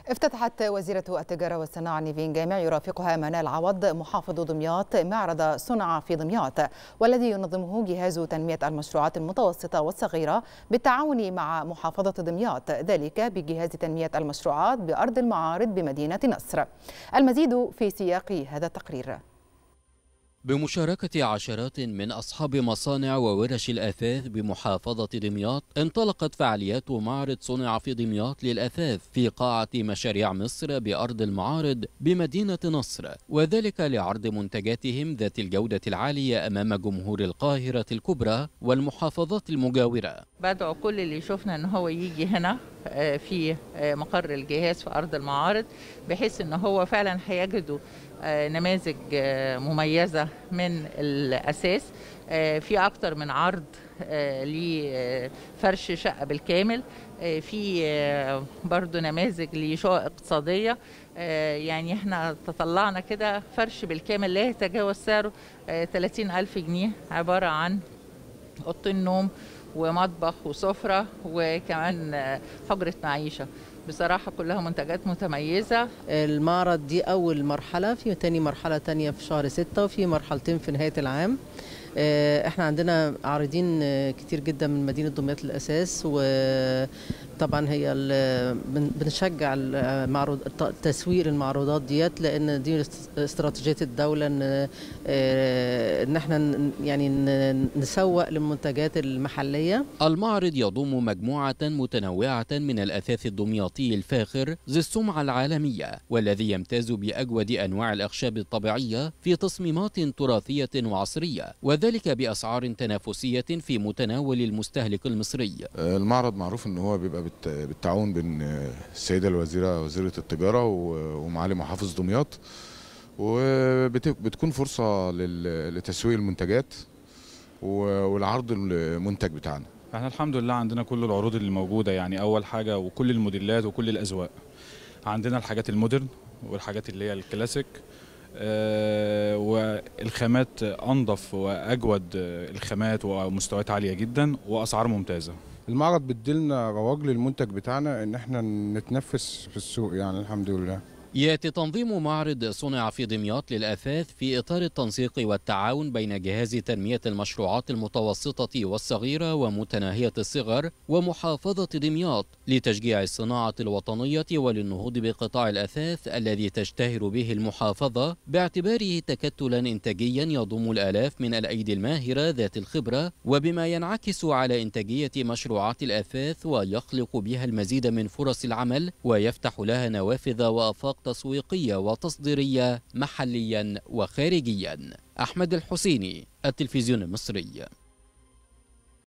افتتحت وزيرة التجارة والصناعة نيفين جامع يرافقها منال عوض محافظ دمياط معرض صنع في دمياط والذي ينظمه جهاز تنمية المشروعات المتوسطة والصغيرة بالتعاون مع محافظة دمياط ذلك بجهاز تنمية المشروعات بأرض المعارض بمدينة نصر المزيد في سياق هذا التقرير بمشاركة عشرات من أصحاب مصانع وورش الأثاث بمحافظة دمياط انطلقت فعاليات معرض صنع في دمياط للأثاث في قاعة مشاريع مصر بأرض المعارض بمدينة نصر وذلك لعرض منتجاتهم ذات الجودة العالية أمام جمهور القاهرة الكبرى والمحافظات المجاورة بدعو كل اللي يشوفنا ان هو يجي هنا في مقر الجهاز في ارض المعارض بحيث ان هو فعلا هيجدوا نماذج مميزه من الاساس في اكتر من عرض لفرش شقه بالكامل في برضو نماذج لشقق اقتصاديه يعني احنا تطلعنا كده فرش بالكامل لا يتجاوز سعره 30 ألف جنيه عبارة عن أوضتين نوم ومطبخ وسفرة وكمان حجرة معيشة بصراحة كلها منتجات متميزة المعرض دي أول مرحلة في تاني مرحلة تانية في شهر ستة وفي مرحلتين في نهاية العام احنا عندنا عارضين كتير جدا من مدينه دمياط الاساس وطبعا هي بنشجع المعروض تسويق المعروضات ديت لان دي استراتيجيه الدوله ان ان احنا يعني نسوق للمنتجات المحليه المعرض يضم مجموعه متنوعه من الاثاث الدمياطي الفاخر ذي السمعه العالميه والذي يمتاز باجود انواع الاخشاب الطبيعيه في تصميمات تراثيه وعصريه وذلك بأسعار تنافسية في متناول المستهلك المصري المعرض معروف ان هو بيبقى بالتعاون بين السيدة الوزيرة وزيرة التجارة ومعالي محافظ دمياط وبتكون فرصة لتسويق المنتجات والعرض المنتج بتاعنا احنا الحمد لله عندنا كل العروض اللي موجودة يعني أول حاجة وكل الموديلات وكل الأذواق عندنا الحاجات المودرن والحاجات اللي هي الكلاسيك آه والخامات انظف واجود الخامات ومستويات عاليه جدا واسعار ممتازه المعرض بيديلنا رواج للمنتج بتاعنا ان احنا نتنفس في السوق يعني الحمد لله ياتي تنظيم معرض صنع في دمياط للأثاث في إطار التنسيق والتعاون بين جهاز تنمية المشروعات المتوسطة والصغيرة ومتناهية الصغر ومحافظة دمياط لتشجيع الصناعة الوطنية وللنهوض بقطاع الأثاث الذي تشتهر به المحافظة باعتباره تكتلا إنتاجيا يضم الآلاف من الأيدي الماهرة ذات الخبرة وبما ينعكس على إنتاجية مشروعات الأثاث ويخلق بها المزيد من فرص العمل ويفتح لها نوافذ وآفاق تسويقية وتصديرية محليا وخارجيا أحمد الحسيني التلفزيون المصري